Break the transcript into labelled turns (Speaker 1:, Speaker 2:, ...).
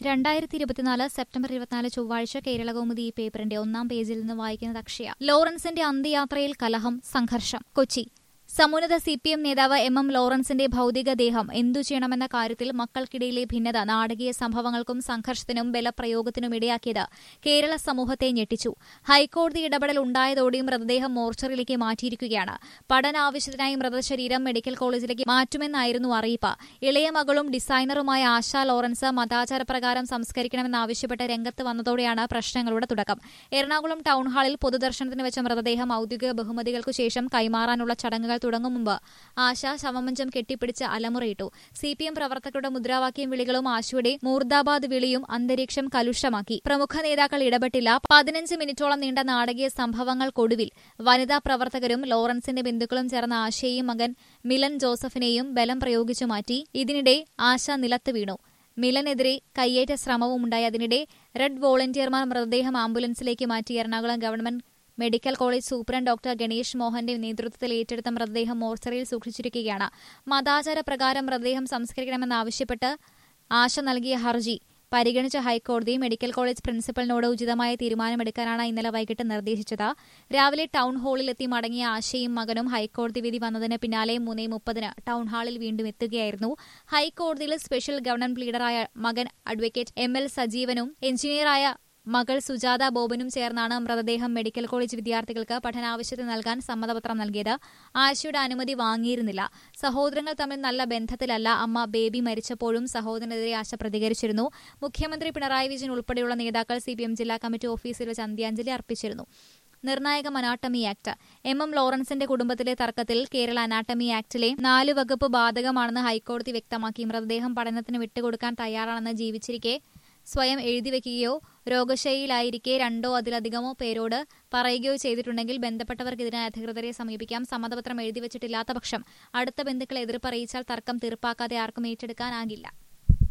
Speaker 1: രണ്ടായിരത്തി ഇരുപത്തിനാല് സെപ്റ്റംബർ ഇരുപത്തിനാല് ചൊവ്വാഴ്ച കേരളകൗമുദി ഈ പേപ്പറിന്റെ ഒന്നാം പേജിൽ നിന്ന് വായിക്കുന്നത് അക്ഷയ ലോറൻസിന്റെ അന്ത്യയാത്രയിൽ കലഹം സംഘർഷം കൊച്ചി സമുന്നത സി പി എം നേതാവ് എം എം ലോറൻസിന്റെ ഭൌതികദേഹം എന്തു ചെയ്യണമെന്ന കാര്യത്തിൽ മക്കൾക്കിടയിലെ ഭിന്നത നാടകീയ സംഭവങ്ങൾക്കും സംഘർഷത്തിനും ബലപ്രയോഗത്തിനും ഇടയാക്കിയത് കേരള സമൂഹത്തെ ഞെട്ടിച്ചു ഹൈക്കോടതി ഇടപെടൽ ഉണ്ടായതോടെ മൃതദേഹം മോർച്ചറിയിലേക്ക് മാറ്റിയിരിക്കുകയാണ് പഠനാവശ്യത്തിനായി മൃതശരീരം മെഡിക്കൽ കോളേജിലേക്ക് മാറ്റുമെന്നായിരുന്നു അറിയിപ്പ് ഇളയ മകളും ഡിസൈനറുമായ ആശ ലോറൻസ് മതാചാരപ്രകാരം സംസ്കരിക്കണമെന്നാവശ്യപ്പെട്ട് രംഗത്ത് വന്നതോടെയാണ് പ്രശ്നങ്ങളുടെ തുടക്കം എറണാകുളം ടൗൺഹാളിൽ പൊതുദർശനത്തിന് വെച്ച മൃതദേഹം ഔദ്യോഗിക ബഹുമതികൾക്കു ശേഷം കൈമാറാനുള്ള ചടങ്ങുകൾ തുടങ്ങും മുമ്പ് ആശ ശവമഞ്ചം കെട്ടിപ്പിടിച്ച് അലമുറയിട്ടു സി പി എം പ്രവർത്തകരുടെ മുദ്രാവാക്യം വിളികളും ആശയുടെ മൂർദാബാദ് വിളിയും അന്തരീക്ഷം കലുഷമാക്കി പ്രമുഖ നേതാക്കൾ ഇടപെട്ടില്ല പതിനഞ്ച് മിനിറ്റോളം നീണ്ട നാടകീയ സംഭവങ്ങൾക്കൊടുവിൽ വനിതാ പ്രവർത്തകരും ലോറൻസിന്റെ ബന്ധുക്കളും ചേർന്ന ആശയെയും മകൻ മിലൻ ജോസഫിനെയും ബലം പ്രയോഗിച്ചു മാറ്റി ഇതിനിടെ ആശ നിലത്ത് വീണു മിലനെതിരെ കയ്യേറ്റ ശ്രമവും ഉണ്ടായി അതിനിടെ റെഡ് വോളണ്ടിയർമാർ മൃതദേഹം ആംബുലൻസിലേക്ക് മാറ്റി Ernakulam government medical college superintendent doctor Ganesh മോഹന്റെ നേതൃത്വത്തിൽ ഏറ്റെടുത്ത മൃതദേഹം മോർച്ചറിയിൽ സൂക്ഷിച്ചിരിക്കുകയാണ് മതാചാര പ്രകാരം മൃതദേഹം സംസ്കരിക്കണമെന്നാവശ്യപ്പെട്ട് ആശ നൽകിയ ഹർജി പരിഗണിച്ച ഹൈക്കോടതി മെഡിക്കൽ കോളേജ് പ്രിൻസിപ്പലിനോട് ഉചിതമായ തീരുമാനമെടുക്കാനാണ് ഇന്നലെ വൈകിട്ട് നിർദ്ദേശിച്ചത് രാവിലെ ടൗൺ ഹാളിലെത്തി മടങ്ങിയ ആശയും മകനും ഹൈക്കോടതി വിധി വന്നതിന് പിന്നാലെ മൂന്നേ മുപ്പതിന് ടൗൺ ഹാളിൽ വീണ്ടും എത്തുകയായിരുന്നു ഹൈക്കോടതിയിൽ സ്പെഷ്യൽ ഗവർണർ ലീഡറായ മകൻ അഡ്വക്കേറ്റ് എം എൽ സജീവനും എഞ്ചിനീയറായ മകൾ സുജാത ബോബനും ചേർന്നാണ് മൃതദേഹം മെഡിക്കൽ കോളേജ് വിദ്യാർത്ഥികൾക്ക് പഠനാവശ്യത്തിന് നൽകാൻ സമ്മതപത്രം നൽകിയത് ആശയുടെ അനുമതി വാങ്ങിയിരുന്നില്ല സഹോദരങ്ങൾ തമ്മിൽ നല്ല ബന്ധത്തിലല്ല അമ്മ ബേബി മരിച്ചപ്പോഴും സഹോദരനെതിരെ ആശ പ്രതികരിച്ചിരുന്നു മുഖ്യമന്ത്രി പിണറായി വിജയൻ ഉൾപ്പെടെയുള്ള നേതാക്കൾ സി ജില്ലാ കമ്മിറ്റി ഓഫീസിൽ വെച്ച് അന്ത്യാഞ്ജലി അർപ്പിച്ചിരുന്നു നിർണായക അനാട്ടമി ആക്ട് എം എം ലോറൻസിന്റെ കുടുംബത്തിലെ തർക്കത്തിൽ കേരള അനാട്ടമി ആക്ടിലെ നാല് വകുപ്പ് ബാധകമാണെന്ന് ഹൈക്കോടതി വ്യക്തമാക്കി മൃതദേഹം പഠനത്തിന് വിട്ടുകൊടുക്കാൻ തയ്യാറാണെന്ന് ജീവിച്ചിരിക്കെ സ്വയം എഴുതിവെക്കുകയോ രോഗശൈലിയിലായിരിക്കെ രണ്ടോ അതിലധികമോ പേരോട് പറയുകയോ ചെയ്തിട്ടുണ്ടെങ്കിൽ ബന്ധപ്പെട്ടവർക്കെതിരെ അധികൃതരെ സമീപിക്കാം സമ്മതപത്രം എഴുതിവച്ചിട്ടില്ലാത്ത പക്ഷം അടുത്ത ബന്ധുക്കളെ എതിർപ്പ് അറിയിച്ചാൽ തർക്കം തീർപ്പാക്കാതെ ആർക്കും ഏറ്റെടുക്കാനാകില്ല